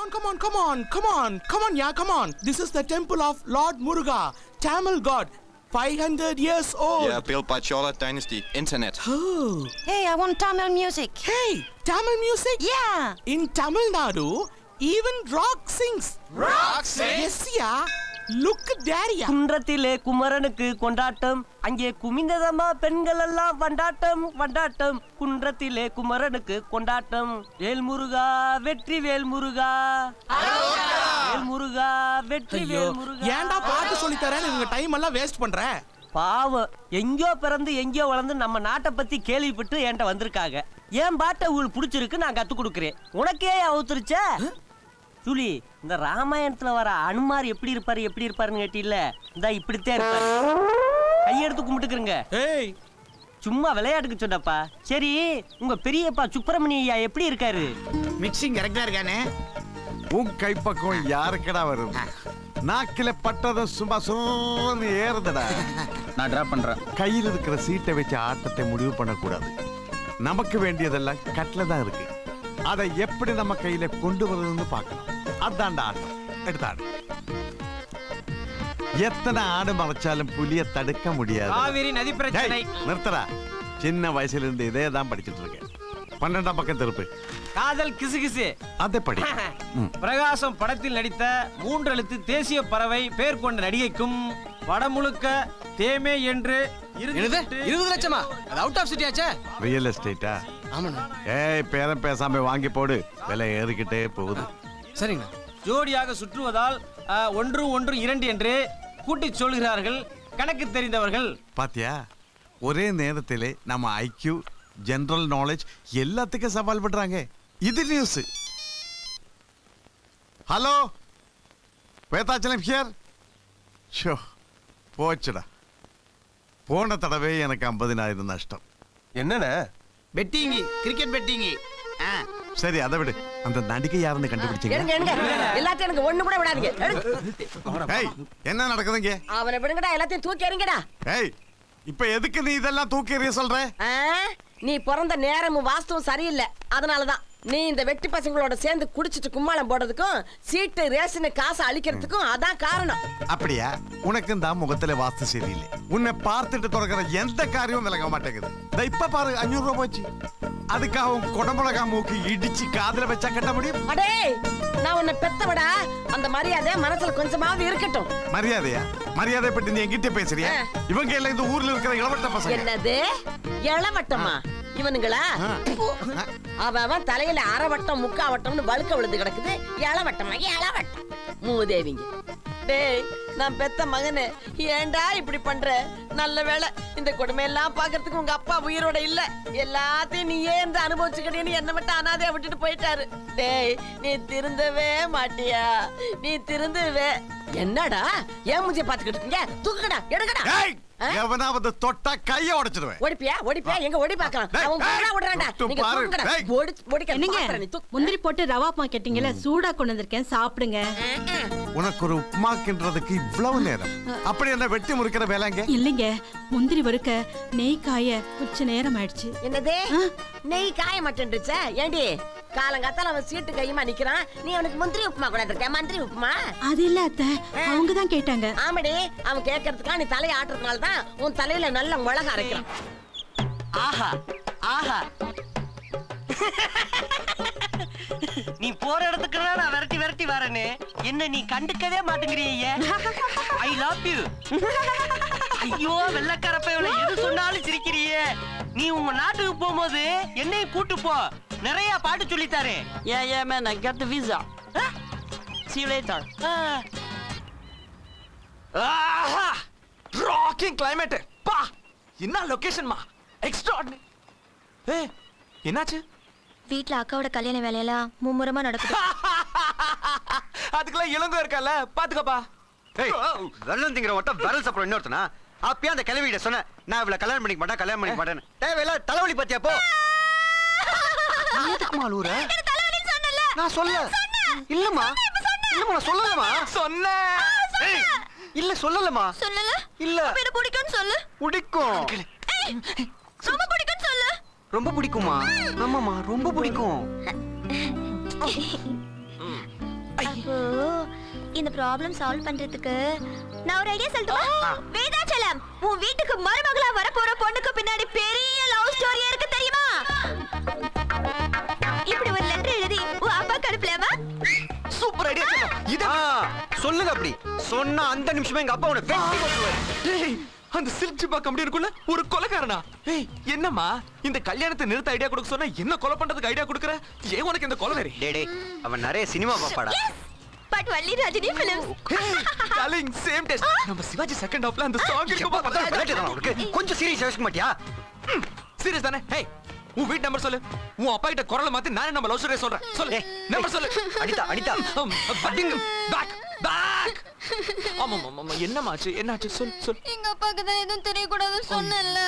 on, come on, come on, come on, come on, yeah, come on. This is the temple of Lord Muruga, Tamil god, 500 years old. Yeah, built by Chola Dynasty. Internet. Oh, Hey, I want Tamil music. hey, Tamil music? Yeah. In Tamil Nadu, even rock sings. Rock Yes, yeah. Look there, yeah. குன்றத்திலே குமரனுக்கு கொண்டாட்டம் அங்கே குமிந்ததம்மா பெண்கள் எல்லாம் வண்டாட்டம் வண்டாட்டம் குன்றத்திலே குமரனுக்கு கொண்டாட்டம் வேல் முருகா வெற்றி வேல் முருகா வேல் முருகா வெற்றி ஐயோ, வேல் முருகா ஏன்டா பாட்டு சொல்லி தரேன் இவங்க டைம் எல்லாம் வேஸ்ட் பண்ற பாவம் எங்கேயோ பிறந்து எங்கேயோ வளர்ந்து நம்ம நாட்டை பத்தி கேள்விப்பட்டு என்கிட்ட வந்திருக்காங்க என் பாட்டை உங்களுக்கு பிடிச்சிருக்கு நான் கத்து கொடுக்குறேன் உனக்கே அவுத்துருச்ச ஜூலி இந்த ராமாயணத்துல வர அனுமார் எப்படி இருப்பாரு எப்படி இருப்பாருன்னு கேட்டில்ல இந்த இப்படித்தான் இருப்பாரு கையெடுத்து கும்பிட்டுக்கிறங்க ஏய் சும்மா விளையாட்டுக்கு சொன்னப்பா சரி உங்க பெரியப்பா சுப்பிரமணிய ஐயா எப்படி இருக்காரு மிக்சிங் கரெக்டா இருக்கானே உன் கைப்பக்கம் யாருக்கடா வரும் நாக்கில பட்டதும் சும்மா சோன்னு ஏறுதடா நான் டிராப் பண்றேன் கையில் இருக்கிற சீட்டை வச்சு ஆட்டத்தை முடிவு பண்ணக்கூடாது நமக்கு வேண்டியதெல்லாம் கட்டில தான் இருக்கு அதை எப்படி நம்ம கையில கொண்டு வருதுன்னு பார்க்கணும் அதான்டா ஆட்டம் எடுத்தாடு எத்தனை ஆடு மறைச்சாலும் புலிய தடுக்க முடியாது காவிரி நதி பிரச்சனை டேய், நிறுத்தடா சின்ன வயசுல இருந்து இதே தான் படிச்சிட்டு இருக்கேன் பன்னெண்டாம் பக்கம் திருப்பு காதல் கிசுகிசு அதை படி ம். பிரகாசம் படத்தில் நடித்த மூன்றெழுத்து தேசிய பறவை பேர் கொண்ட நடிகைக்கும் படம் முழுக்க தேமே என்று என்னது இருபது லட்சமா அது அவுட் ஆஃப் சிட்டி ஆச்சே ரியல் எஸ்டேட்டா ஆமாண்ணா ஏய் பேரம் பேசாம வாங்கி போடு விலை ஏறிக்கிட்டே போகுது சரிங்க ஜோடியாக சுற்றுவதால் ஆ, ஒன்று ஒன்று இரண்டு என்று கூட்டிச் சொல்கிறார்கள் கணக்கு தெரிந்தவர்கள் பாத்தியா ஒரே நேரத்திலே நம்ம ஐக்யூ ஜெனரல் நாலேஜ் எல்லாத்துக்கும் சவால் பண்றாங்க இது news hello Vedachalam here show போச்சுடா போன தடவை எனக்கு ஐம்பதினாயிரம் நஷ்டம் என்னண்ணே பெட்டிங் கிரிக்கெட் பெட்டிங் சரி அதை விடு அந்த நடிகை யாருன்னு கண்டுபிடிச்சீங்க எடுங்க எடுங்க எல்லாத்தையும் எனக்கு ஒண்ணு கூட விடாதீங்க எடுங்க. ஏய் என்ன நடக்குதுங்க அவனை விடுங்கடா எல்லாத்தையும் தூக்கி எறிங்கடா ஏய் இப்ப எதுக்கு நீ இதெல்லாம் தூக்கி எறிய சொல்ற ஆ? நீ பிறந்த நேரமும் வாஸ்துவும் சரியில்லை அதனாலதான் நீ இந்த வெட்டி பசங்களோட சேர்ந்து குடிச்சிட்டு கும்மாளம் போடுறதுக்கும் சீட்டு ரேஷனு காசை அழிக்கிறதுக்கும் அதான் காரணம் அப்படியா உனக்கும் தான் முகத்துல வாஸ்து சரியில்லை உன்னை பார்த்துட்டு தொடக்கிற எந்த காரியமும் விலக மாட்டேங்குது இதோ இப்ப பாரு அஞ்சூறு ரூபாய் போச்சு அதுக்காக உன் குடமுழகா மூக்கு இடிச்சு காதுல வச்சா கட்ட முடியும் அடே நான் உன்னை பெத்தவடா அந்த மரியாதை மனசுல கொஞ்சமாவது இருக்கட்டும் மரியாதையா மரியாதை பற்றி நீ என்கிட்ட பேசுறியா ஆ. இவங்க எல்லாம் இந்த ஊர்ல இருக்கிற இளவட்ட பசங்க என்னது இளவட்டமா இவனுங்களா அவன் அவன் தலையில அரைவட்டம் முக்காவட்டம்னு வழுக்க விழுந்து கிடக்குது இளவட்டமா இளவட்டம் மூதேவிங்க டேய் நான் பெத்த மகனே ஏன்டா இப்படி பண்ற நல்ல வேளை இந்த கொடுமை எல்லாம் பாக்குறதுக்கு உங்க அப்பா உயிரோட இல்ல எல்லாத்தையும் நீயே இருந்து அனுபவிச்சுக்கிட்டேன்னு என்ன மட்டும் அனாதையா விட்டுட்டு போயிட்டாரு டேய் நீ திருந்தவே மாட்டியா நீ திருந்துவே என்னடா ஏன் மூஞ்சிய பாத்துக்கிட்டு இருக்கீங்க தூக்குங்கடா எடுங்கடா ஏய் ஆ? எவனாவது தொட்டா கைய உடைச்சிடுவேன் ஓடிப்பியா ஓடிப்பியா எங்க ஓடி பாக்கலாம் டேய், அவன் டேய், புள்ளா விடுறான்டா தொட்டு நீங்க பாரு, தூக்குங்கடா டேய். ஓடி ஓடிக்க என்னங்க பாக்குறேன் நீ தூக்கு முந்திரி போட்டு ரவா உப்புமா கேட்டீங்கல்ல சூடா கொண்டு வந்திருக்கேன் சாப்பிடுங்க உனக்கு ஒரு உப்புமாக்கின்றதுக்கு இவ்வளவு நேரம் அப்படி என்ன வெட்டி முறிக்கிற வேலைங்க இல்லைங்க முந்திரி வறுக்க நெய் காய கொஞ்ச நேரம் ஆயிடுச்சு என்னது நெய் காய மாட்டேன்டுச்சா ஏண்டி காலங்காத்தால அவன் சீட்டு கையுமா நிக்கிறான் நீ அவனுக்கு முந்திரி உப்புமா கூட இருக்க மந்திரி உப்புமா அது இல்ல அத்தை அவங்க தான் கேட்டாங்க ஆமாடி அவன் கேட்கறதுக்கா நீ தலையை ஆட்டுறதுனால தான் உன் தலையில நல்ல மிளகா அரைக்கிறான் ஆஹா ஆஹா நீ போற இடத்துக்கு நான் விரட்டி விரட்டி வரேன்னு என்ன நீ கண்டுக்கவே மாட்டேங்கிறிய ஐ லவ் யூ ஐயோ வெள்ளக்கார பயவுல எது சொன்னாலும் சிரிக்கிறியே நீ உங்க நாட்டுக்கு போகும்போது என்னையும் கூட்டு போ நிறைய பாட்டு சொல்லித்தாரு Yeah, yeah, man, I got the visa. See you later. Rocking climate பா என்ன லொகேஷன்மா எக்ஸ்ட்ராடினரி ஏய் என்னாச்சு வீட்ல அக்காவோட கல்யாண வேலையெல்லாம் மும்முரமா நடக்குது அதுக்கெல்லாம் இளங்கோ இருக்கல பாத்துக்கப்பா ஏய் வெள்ளம் திங்கிற மட்டும் விரல் சாப்பிட இன்னொருத்தனா அப்பயே அந்த கிளவிகிட்ட சொன்னேன் நான் இவ்வளவு கல்யாணம் பண்ணிக்க மாட்டேன் கல்யாணம் பண்ணிக்க மாட்டேன்னு தேவையில்ல தலைவலி பத்தியா போ நீ எதுக்குமா அழுவுற நான் சொல்ல இல்லம்மா இல்லம்மா நான் சொல்லலமா சொன்னேன் ஏய், இல்ல சொல்லலமா சொல்லல இல்ல எனக்கு பிடிக்கும்னு சொல்லு பிடிக்கும் ரொம்ப பிடிக்கும்னு சொல்லு ரொம்ப பிடிக்குமா ஆமாமா ரொம்ப பிடிக்கும் இந்த ப்ராப்ளம் சால்வ் பண்றதுக்கு நான் ஒரு ஐடியா சொல்லட்டுமா வேதாச்சலம் உன் வீட்டுக்கு மருமகளா வர போற பொண்ணுக்கு பின்னாடி பெரிய லவ் ஸ்டோரியா இருக்கு தெரியுமா இப்படி ஒரு லெட்டர் எழுதி உன் அப்பா அனுப்பலாமா சூப்பர் ஐடியா இத ஆ, சொல்லுங்க அப்படி சொன்ன அந்த நிமிஷமே எங்க அப்பா உன வெட்டி போட்டுருவாரு டேய் அந்த சில்க் ஜிப்பா கம்பெனி இருக்குல்ல ஒரு கொலைக்காரனா ஏய் என்னம்மா இந்த கல்யாணத்தை நிறுத்த ஐடியா கொடுக்க சொன்னா என்ன கொலை பண்றதுக்கு ஐடியா கொடுக்குற ஏன் உனக்கு இந்த கொலை வெறி டேய் டேய் அவன் நிறைய சினிமா பாப்பாடா but Valli Rajini films darling same taste நம்ம சிவாஜி செகண்ட் ஹாஃப்ல அந்த சாங் எப்ப பார்த்தாலும் விளையாட்டு தானா உனக்கு கொஞ்சம் சீரியஸ் யோசிக்க மாட்டியா சீரியஸ் தானே ஹே உன் வீட்டு நம்பர் சொல்லு உன் அப்பா கிட்ட குரலை மாத்தி நானே நம்ம லவ் ஸ்டோரி சொல்றேன் சொல்லு நம்பர் சொல்லு அனிதா அனிதா பட்டிங் பேக் பேக் ஆமா ஆமா ஆமா என்னமாச்சு என்னாச்சு சொல் சொல் எங்க அப்பாக்கு தான் எதுவும் தெரியக்கூடாதுன்னு சொன்னேன்ல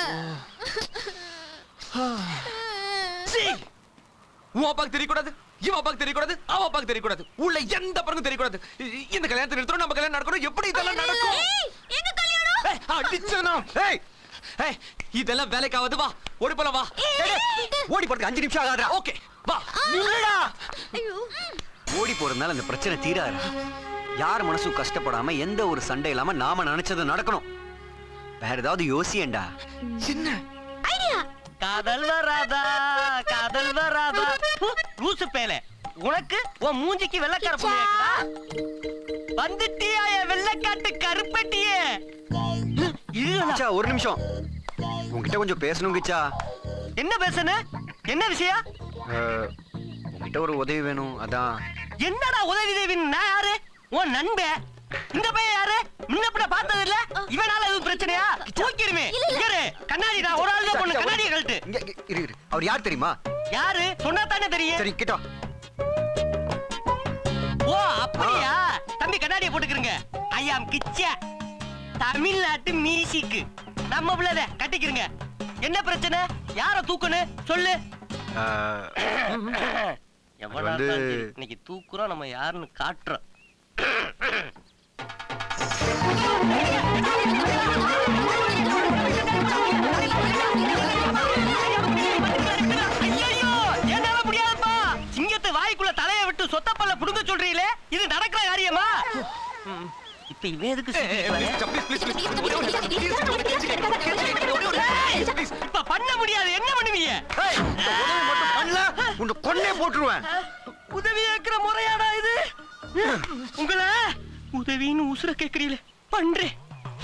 சீ உன் அப்பாக்கு தெரியக்கூடாது இவன் அப்பாக்கு தெரியக்கூடாது அவன் அப்பாக்கு தெரியக்கூடாது உள்ள எந்த பருக்கும் தெரியக்கூடாது இ- இந்த கல்யாணத்தை நிறுத்தணும் நம்ம கல்யாணம் நடக்கணும் எப்படி இதெல்லாம் நடக்கும் எங்க கல்யாணம் ஏய், அடிச்சனா ஏய் ஏய் இதெல்லாம் வேலைக்கு ஆகாது வா ஓடி போலாம் வா ஓடி போறதுக்கு அஞ்சு நிமிஷம் ஆகாதா ஓகே வா நில்லுடா ஐயோ ஓடி போறதுனால இந்த பிரச்சனை தீராது யார் மனசும் கஷ்டப்படாம எந்த ஒரு சண்டை இல்லாம நாம நினைச்சது நடக்கணும் வேற ஏதாவது யோசியேண்டா என்ன ஐடியா காதல் வராதா காதல் வராதா ஹு, லூசு பேலே உனக்கு உன் மூஞ்சிக்கு வெள்ளக்கார பொண்ணு கேக்குதா? வந்துட்டியா என் வெள்ளக்காட்டு கருப்பட்டியே இதுடா. கிச்சா ஒரு நிமிஷம் உன்கிட்ட கொஞ்சம் பேசணும் கிச்சா என்ன பேசுன என்ன விஷயம் அஹ், உன்கிட்ட ஒரு உதவி வேணும் அதான் என்னடா உதவி தேவின் நான் யாரு உன் நண்பே இந்த பையன் யாரு முன்ன பின்ன பார்த்தது இல்ல இவனால எதுவும் பிரச்சனையா தூக்கிடுமே இங்க இரு. கண்ணாடி நான் ஒரு ஆள் தான் பொண்ணு கண்ணாடியை கழட்டு இங்க, இங்க, இரு இரு அவர் யார் தெரியுமா யாரு சொன்னா தானே தெரியும் சரி கிட்டா ஓ அப்படியா தம்பி கண்ணாடியை போட்டுக்கிறங்க ஐ ஆம் கிச்சா தமிழ்நாட்டு மியூசிக் நம்ம பிள்ளை கட்டிக்கிறங்க என்ன பிரச்சனை யார தூக்கணும் சொல்லு அஹ், எவ்வளவு வந்து- இருந்தாலும் சரி, இன்னைக்கு தூக்குறோம் நம்ம யாருன்னு காட்டுறோம் ஐயையோ, என்னால முடியாதுப்பா. சிங்கத்தை வாய்க்குள்ள தலையை விட்டு சொத்தப்பல்ல புடுங்க சொல்றீங்களே இது நடக்கிற காரியமா இப்ப இவன் எதுக்கு சிக்கிட்டு வர? ஏய், இப்ப பண்ண முடியாது என்ன பண்ணுவீங்க ஏய், இந்த உதவி மட்டும் பண்ணல உன்னை கொன்னே போட்டுருவேன் உதவி கேட்கிற முறையாடா இது உங்களை உதவின்னு உசுர கேக்குறீங்களே பண்றேன்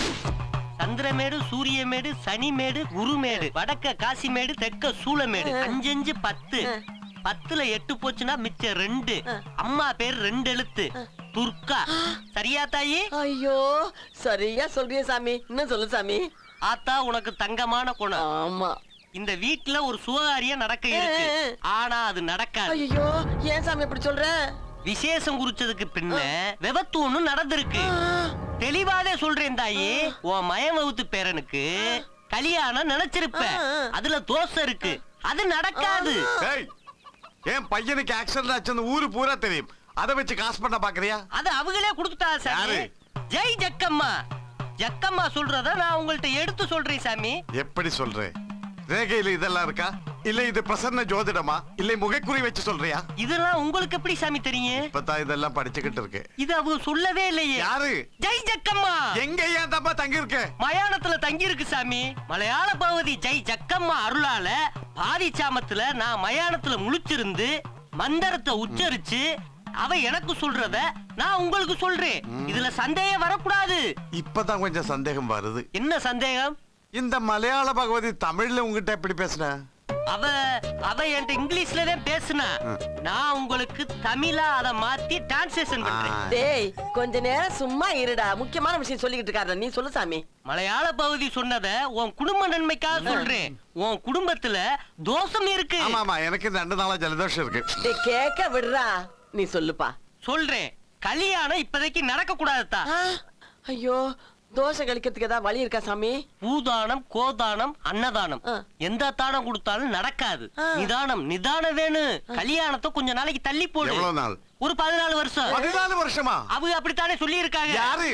சந்திரமேடு சூரியமேடு சனிமேடு குருமேடு வடக்க காசிமேடு தெற்க சூளமேடு அஞ்சஞ்சு பத்து பத்துல எட்டு போச்சுன்னா மிச்சம் ரெண்டு அம்மா பேர் ரெண்டு எழுத்து துர்கா சரியா தாயி ஐயோ சரியா சொல்றிய சாமி இன்னும் சொல்லு சாமி ஆத்தா உனக்கு தங்கமான குணம் ஆமா இந்த வீட்ல ஒரு சுகாரியம் நடக்க இருக்கு ஆனா அது நடக்காது ஐயோ ஏன் சாமி அப்படி சொல்ற விசேஷம் குறிச்சதுக்கு பின்ன விபத்து ஒண்ணு நடந்திருக்கு தெளிவாதே சொல்றேன் தாயி உன் மயம் வகுத்து பேரனுக்கு கல்யாணம் நினைச்சிருப்ப அதுல தோசை இருக்கு அது நடக்காது ஏய் என் பையனுக்கு ஆக்சிடென்ட் ஆச்சுன்னு ஊரு பூரா தெரியும் அதை வச்சு காசு பண்ண பாக்குறியா அது அவங்களே கொடுத்துட்டா சாமி யாரு? ஜெய் ஜக்கம்மா ஜக்கம்மா சொல்றத நான் உங்கள்ட்ட எடுத்து சொல்றேன் சாமி எப்படி சொல்ற ரேகையில இதெல்லாம் இருக்கா இல்ல இது பிரசன்ன ஜோதிடமா இல்ல முகக்குறி வச்சு சொல்றியா இதெல்லாம் உங்களுக்கு எப்படி சாமி தெரியும் இப்பதான் இதெல்லாம் படிச்சுக்கிட்டு இருக்கு இது அவங்க சொல்லவே இல்லையே யாரு ஜெய் ஜக்கம்மா எங்க ஏன் தப்பா தங்கி இருக்க மயானத்துல தங்கி இருக்கு சாமி மலையாள பகுதி ஜெய் ஜக்கம்மா அருளால பாதி சாமத்துல நான் மயானத்துல முழிச்சிருந்து மந்திரத்தை உச்சரிச்சு அவ எனக்கு சொல்றத நான் உங்களுக்கு சொல்றேன் இதுல சந்தேகம் வரக்கூடாது இப்பதான் கொஞ்சம் சந்தேகம் வருது என்ன சந்தேகம் இந்த மலையாள பகவதி தமிழ்ல உங்ககிட்ட எப்படி பேசுன அவ அவ என்கிட்ட இங்கிலீஷ்ல தான் பேசுனா நான் உங்களுக்கு தமிழா அதை மாத்தி டிரான்ஸ்லேஷன் பண்றேன் டேய் கொஞ்ச நேரம் சும்மா இருடா முக்கியமான விஷயம் சொல்லிக்கிட்டு இருக்காரு நீ சொல்லு சாமி மலையாள பகுதி சொன்னத உன் குடும்ப நன்மைக்காக சொல்றேன் உன் குடும்பத்துல தோஷம் இருக்கு ஆமா ஆமா எனக்கு ரெண்டு நாளா ஜலதோஷம் இருக்கு டேய் கேக்க விடுறா நீ சொல்லுப்பா சொல்றேன் கல்யாணம் இப்போதைக்கு நடக்க கூடாதுதா ஆ, ஐயோ தோசை கழிக்கிறதுக்கு ஏதாவது வழி இருக்கா சாமி பூதானம் கோதானம் அன்னதானம் ஆ. எந்த தானம் கொடுத்தாலும் நடக்காது ஆ. நிதானம் நிதானம் வேணும் கல்யாணத்தை கொஞ்ச நாளைக்கு தள்ளி போடு எவ்வளவு நாள் ஒரு பதினாலு வருஷம் பதினாலு வருஷமா அவங்க அப்படித்தானே சொல்லி இருக்காங்க யாரு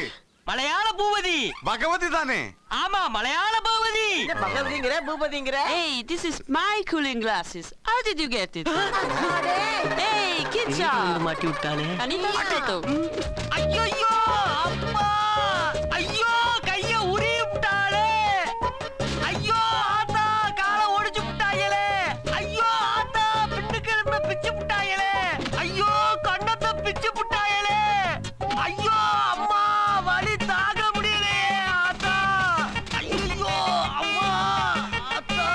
மலையாள பூபதி பகவதி தானே ஆமா மலையாள Boopathi பகவதிங்கிற பூபதிங்கிற Hey, this is my cooling glasses. How did you get it? hey, Kitcha! மாட்டி விட்டானே Anita Soto. ஐயோ அம்மா ஐயோ கைய உருவி விட்டாளே ஐயோ ஆத்தா காலை ஒடிச்சு விட்டாங்களே ஐயோ ஆத்தா பின்னுக்கு இருந்த பிச்சு விட்டாங்களே ஐயோ கண்ணத்தை பிச்சு விட்டாங்களே ஐயோ அம்மா வலி தாங்க முடியலையே ஆத்தா ஐயோ அம்மா ஆத்தா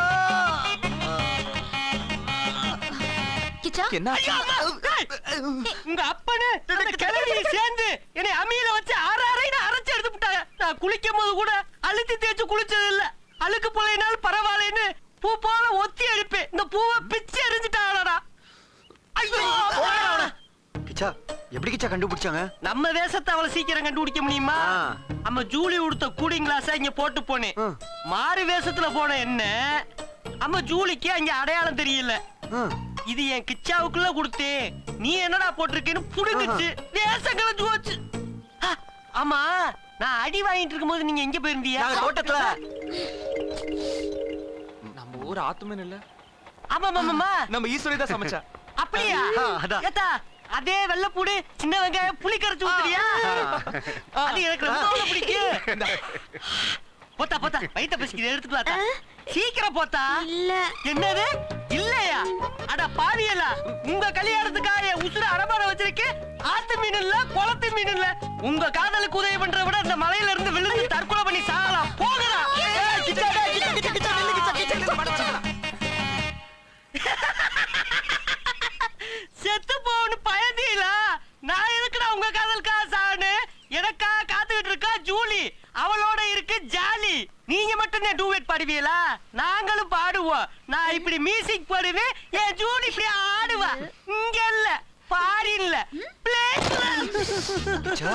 கிச்சா என்ன ஐயோ, அம்மா! ஏய், உங்க அப்பனு அந்த கிழவியை சேர்ந்து என்னை அம்மியில வச்சு அரை அரைன்னு அரைச்சு எடுத்து விட்டாங்க நான் குளிக்கும் போது கூட அழுத்தி தேய்ச்சு குளிச்சது இல்ல அழுக்கு போலைனாலும் பரவாயில்லைன்னு பூ போல ஒத்தி அடிப்பேன் இந்த பூவை பிச்சு எரிஞ்சுட்டாங்களடா ஐயோ கிச்சா எப்படி கிச்சா கண்டுபிடிச்சாங்க நம்ம வேஷத்தை அவளை சீக்கிரம் கண்டுபிடிக்க முடியுமா ஆ. நம்ம ஜூலி உடுத்த கூலிங் கிளாஸ இங்க போட்டு போனேன் ஆ. மாறு வேஷத்துல போன என்ன அம்மா ஜூலிக்கு அங்க அடையாளம் தெரியல ஆ. இது என் கிச்சாவுக்குள்ள கொடுத்தேன் நீ என்னடா போட்டிருக்கேன்னு புடுங்குச்சு வேஷங்களை ஜோச்சு ஆமா நான் அடி வாங்கிட்டு இருக்கும்போது நீங்க எங்க போயிருந்தீங்க நாங்க தோட்டத்துல நம்ம ஊர் ஆத்துமன் இல்ல ஆமா மாமா நம்ம ஈஸ்வரி தான் சமைச்சா அப்படியா ஆ, அதான். ஏத்தா அதே வெள்ளைப்பூடு சின்ன வெங்காயம் புளி கரைச்சு ஊத்துறியா அது எனக்கு ரொம்ப பிடிக்கும் போத்தா போத்தா வயித்த பசிக்குது எடுத்துட்டு வாத்தா சீக்கிரம் போத்தா இல்ல என்னது இல்லையா அட பாவியலா உங்க கல்யாணத்துக்காக என் உசுர அடமான வச்சிருக்கு ஆத்து மீன் இல்ல குளத்து மீன் இல்ல உங்க காதலுக்கு உதவி பண்றத விட இந்த மலையில இருந்து விழுந்து தற்கொலை பண்ணி சாகலாம் போகலாம் ஏய், கிச்சா, டேய், கிச்சா, கிச்சா, கிச்சா, நில்லு, கிச்சா, கிச்சா, கிச்சா, மடச்சுக்கலாம். செத்து போன்னு பயந்தீங்களா நான் எதுக்குடா உங்க காதலுக்காக சாகனு எனக்கா காத்துக்கிட்டு இருக்கா ஜூலி அவளோட இருக்கு ஜாலி நீங்க மட்டும் தான் டூவேட் பாடுவீங்களா நாங்களும் பாடுவோம் நான் இப்படி மியூசிக் பாடுவேன் என் ஜூலி இப்படி ஆடுவா இங்க இல்ல பாரின்ல கிச்சா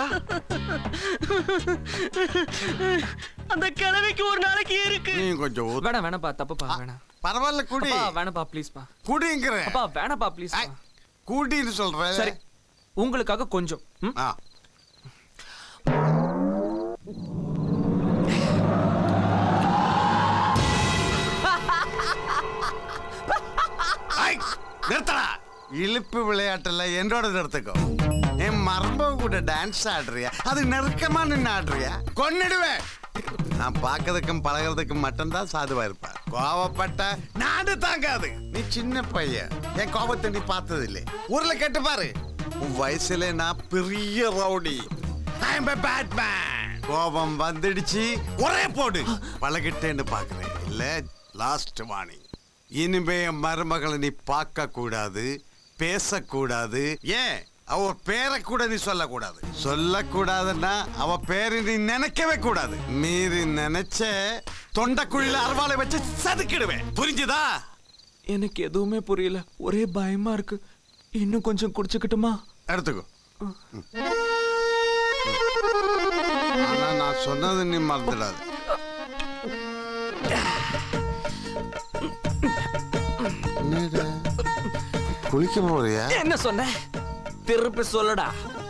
அந்த கிழமைக்கு ஒரு நாளைக்கு இருக்கு நீ கொஞ்சம் ஊத்து. வேணாம் வேணாம்ப்பா தப்புப்பா வேணாம் பரவாயில்ல குடி அப்பா வேணாம்ப்பா ப்ளீஸ்ப்பா குடிங்கிற அப்பா வேணாம்ப்பா ப்ளீஸ் கூட்டின்னு சொல்ற சரி உங்களுக்காக கொஞ்சம் ம்? ஆ. ஐ, நிறுத்தடா இழுப்பு விளையாட்டுல என்னோட நிறுத்துக்கோ என் மரபு கூட டான்ஸ் ஆடுறியா அது நெருக்கமா நின்று ஆடுறியா கொன்னிடுவேன் நான் பார்க்கறதுக்கும் பழகிறதுக்கும் மட்டும்தான் சாதுவா இருப்பேன் கோவப்பட்ட நாடு தாங்காது நீ சின்ன பையன் என் கோபத்தை நீ பார்த்தது இல்லை ஊர்ல கேட்டு பாரு உன் வயசுல நான் பெரிய ரவுடி ஐம் பேட்மேன் கோபம் வந்துடுச்சு ஒரே போடு பழகிட்டேன்னு பாக்குறேன் இல்ல லாஸ்ட் வார்னிங் இனிமே என் மருமகளை நீ பார்க்க கூடாது பேசக்கூடாது ஏன் அவ பேரை கூட நீ சொல்லக்கூடாது சொல்லக்கூடாதுன்னா அவ பேரை நீ நினைக்கவே கூடாது மீறி நினைச்ச தொண்டைக்குழியில அருவாளை வச்சு சதுக்கிடுவேன் புரிஞ்சுதா எனக்கு எதுவுமே புரியல ஒரே பயமா இருக்கு இன்னும் கொஞ்சம் குடிச்சுக்கிட்டுமா எடுத்துக்கோ ஆனா நான் சொன்னது நீ மறந்துடாது என்னடா? குளிக்க போறியா என்ன சொன்ன திருப்பி சொல்லடா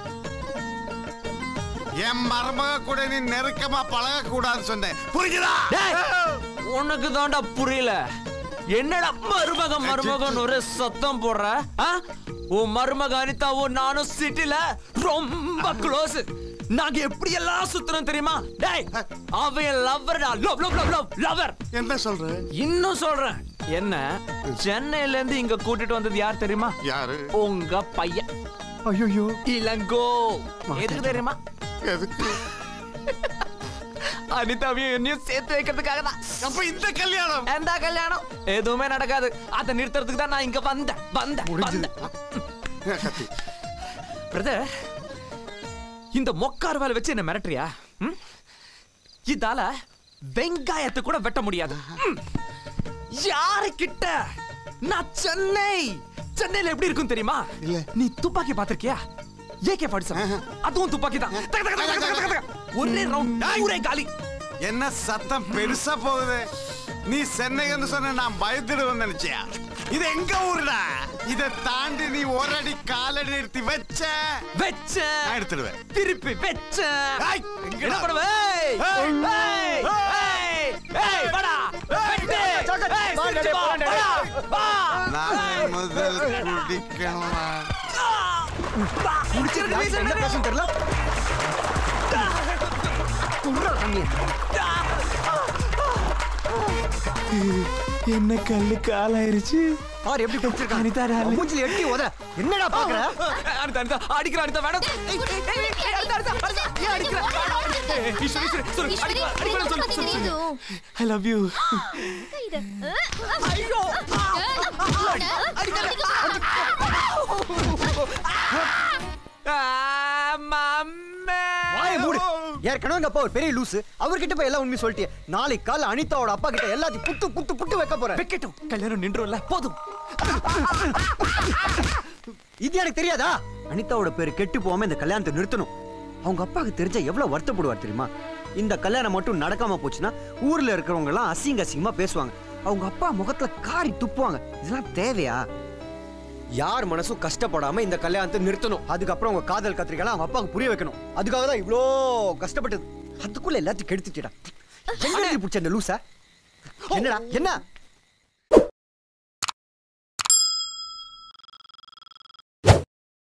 என் மருமக கூட நீ நெருக்கமா பழக கூடாதுன்னு சொன்னேன் புரிஞ்சுதா டேய், உனக்கு தான்டா புரியல என்னடா மருமக மருமகன் ஒரு சத்தம் போடுற ஆ? உன் மருமக அனிதாவும் நானும் சிட்டில ரொம்ப க்ளோஸ் நாங்க எப்படி எல்லாம் சுத்துறோம் தெரியுமா டேய் அவன் லவ்வர்டா love love love love lover என்ன சொல்ற இன்னும் சொல்றேன் என்ன சென்னையில இருந்து இங்க கூட்டிட்டு வந்தது யார் தெரியுமா யாரு உங்க பையன் ஐயோ இளங்கோ எதுக்கு தெரியுமா எதுக்கு அனிதாவையும் என்னையும் சேர்த்து வைக்கிறதுக்காக தான் அப்ப இந்த கல்யாணம் எந்த கல்யாணம் எதுவுமே நடக்காது அதை நிறுத்துறதுக்கு தான் நான் இங்க வந்தேன் வந்தேன் வந்தேன் கத்தி பிரதர் இந்த மொக்கார் வேலை வச்சு என்ன மிரட்டுறியா ம்? இதால வெங்காயத்தை கூட வெட்ட முடியாது ம். யாரு கிட்ட நான் சென்னை சென்னையில எப்படி இருக்கும் தெரியுமா இல்ல. நீ துப்பாக்கி பாத்திருக்கியா ஏகே படிச்சா அதுவும் துப்பாக்கி தான் தக, தக, தக, தக, தக, தக. ஒரே ரவுண்ட் ஊரே காலி என்ன சத்தம் பெருசா போகுது நீ சென்னைன்னு சொன்ன நான் பயந்துடுவேன் நினைச்சியா இது எங்க ஊருடா இத தாண்டி நீ ஒரு அடி காலடி நிறுத்தி வச்ச வெச்ச நான் எடுத்துடுவேன் திருப்பி வெச்ச ஏய், எங்கடா? என்ன பண்ணுவ ஏய், ஏய், ஏய், ஏய், ஏய், வாடா, வெட்டு. ஏய், சிரிச்சு வா, வாடா, வா. நான் முதல் குடிக்கணுமா முடிச்சிருக்கு, வீசு, என்ன பேசுன்னு தெரியல குர்ரா தண்ணியை என்ன கல்லு காலாயிருச்சு பாரு எப்படி குடிச்சிருக்கான் மூஞ்சில எட்டி உத என்னடா பாக்குற அனிதா, அனிதா, அடிக்கிற, அனிதா, வேணாம். ஏய், ஏய், ஏய், ஏய், அனிதா, அனிதா, அனிதா, ஏன் அடிக்கிற? ஏய், ஈஸ்வரி, ஈஸ்வரி, சொல்லு, அடிக்கிற, அடிக்கிற, சொல்லு, சொல்லு, சொல்லு. ஐ லவ் யூ ஐயோ ஆ, மம்மே. வாயை மூடு ஏற்கனவே எங்க அப்பா ஒரு பெரிய லூசு அவர்கிட்ட போய் எல்லாம் உண்மை சொல்லிட்டே நாளைக்கு கால அனிதாவோட அப்பா கிட்ட எல்லாத்தையும் புட்டு புட்டு புட்டு வைக்க போறேன் வைக்கட்டும் கல்யாணம் நின்றும்ல போதும் இது எனக்கு தெரியாதா அனிதாவோட பேரு கெட்டு போகாம இந்த கல்யாணத்தை நிறுத்தணும் அவங்க அப்பாவுக்கு தெரிஞ்சா எவ்வளவு வருத்தப்படுவார் தெரியுமா இந்த கல்யாணம் மட்டும் நடக்காம போச்சுன்னா ஊர்ல இருக்கிறவங்க எல்லாம் அசிங்க அசிங்கமா பேசுவாங்க அவங்க அப்பா முகத்துல காரி துப்புவாங்க இதெல்லாம் தேவையா யார் மனசும் கஷ்டப்படாம இந்த கல்யாணத்தை நிறுத்தணும் அதுக்கப்புறம் உங்க காதல் கத்திரிக்கலாம் அவங்க அப்பாவுக்கு புரிய வைக்கணும் அதுக்காக தான் இவ்வளோ கஷ்டப்பட்டது அதுக்குள்ள எல்லாத்தையும் கெடுத்துட்டா எங்க பிடிச்ச அந்த லூசா என்னடா என்ன